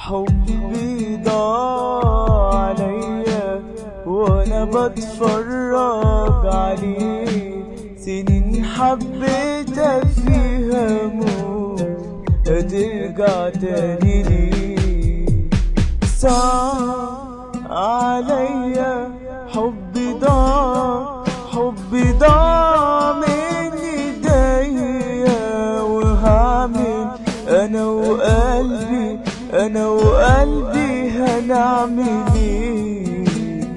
حبي ضاع عليا وانا بتفرج عليه سنين حبيتك فيها موت هترجع تاني ليه صعب عليا حبي ضاع حبي ضاع من ايديا وهعمل انا وقلبي انا وقلبي هنعمل ايه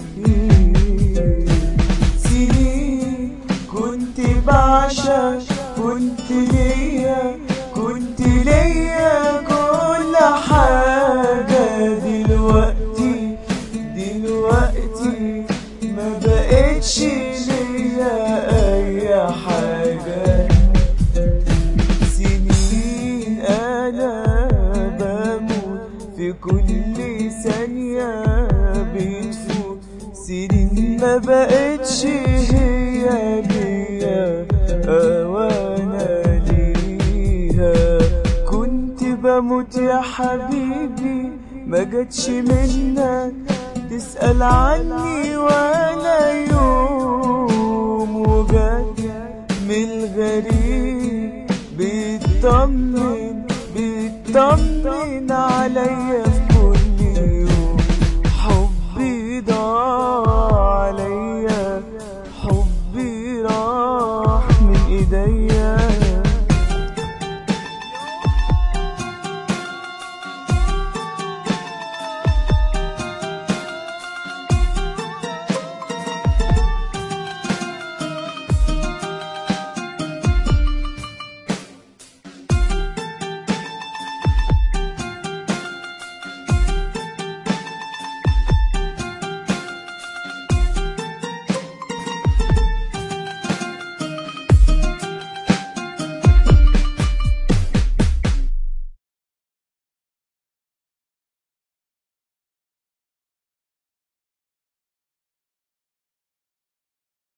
سنين كنت بعشق كنت ليا كنت ليا كل حاجة دلوقتي دلوقتي ما بقتش ليا اي حاجة سنين انا بموت في كل ثانية بتفوت سنين ما بقتش هي ليا وانا ليها كنت بموت يا حبيبي ما جاتش منك تسأل عني ولا يوم وجات من الغريب بيطمن بيطمن عليا